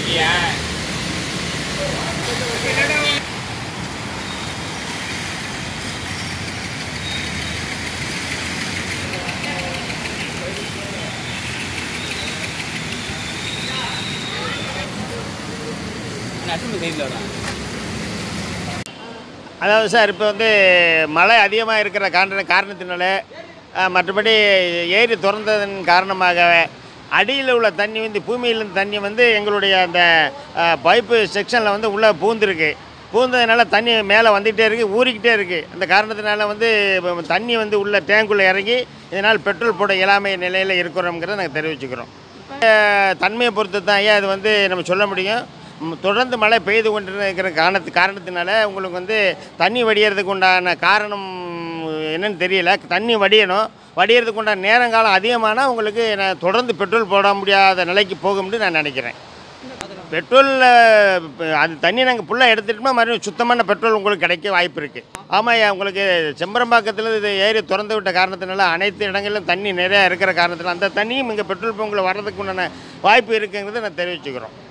இல்லையா நட்டு சைடில் வரும் அதாவது சார் இப்போ வந்து மழை அதிகமாக இருக்கிற காரண காரணத்தினால அஹ், மற்றபடி ஏரி திறந்ததன் காரணமாக அடியில் உள்ள தண்ணி வந்து பூமியிலிருந்து தண்ணி வந்து எங்களுடைய அந்த அஹ், பைப்பு செக்ஷனில் வந்து உள்ளே பூந்துருக்கு பூந்ததுனால தண்ணி மேலே வந்துக்கிட்டே இருக்குது ஊறிக்கிட்டே இருக்குது அந்த காரணத்தினால வந்து இப்ப தண்ணி வந்து உள்ள டேங்குள்ளே இறங்கி இதனால் பெட்ரோல் போட இயலாமை நிலையில் இருக்கிறோங்கிறத நாங்கள் தெரிவிச்சுக்கிறோம் அஹ், தன்மையை பொறுத்து தான் ஐயா இது வந்து நம்ம சொல்ல முடியும் ம், தொடர்ந்து மழை பெய்து கொண்டிருக்கிற காரணத்து காரணத்தினால உங்களுக்கு வந்து தண்ணி வடியறதுக்கு உண்டான காரணம் என்னன்னு தெரியல தண்ணி வடியணும் வடியறதுக்கு உண்டான நேரங்காலம் அதிகமானால் உங்களுக்கு நான் தொடர்ந்து பெட்ரோல் போட முடியாத நிலைக்கு போகும்னு நான் நினைக்கிறேன் பெட்ரோலில் அது தண்ணி நாங்கள் ஃபுல்லாக எடுத்துட்டோம்னா மறுபடியும் சுத்தமான பெட்ரோல் உங்களுக்கு கிடைக்க வாய்ப்பு இருக்குது ஆமாய்யா உங்களுக்கு செம்பரம்பாக்கத்தில் இது ஏரி திறந்து விட்ட காரணத்தினால அனைத்து இடங்களிலும் தண்ணி நிறையா இருக்கிற காரணத்தினால அந்த தண்ணியும் இங்கே பெட்ரோல் பங்கில் வர்றதுக்கு உண்டான வாய்ப்பு இருக்குங்கிறத நான் தெரிவிச்சுக்கிறோம்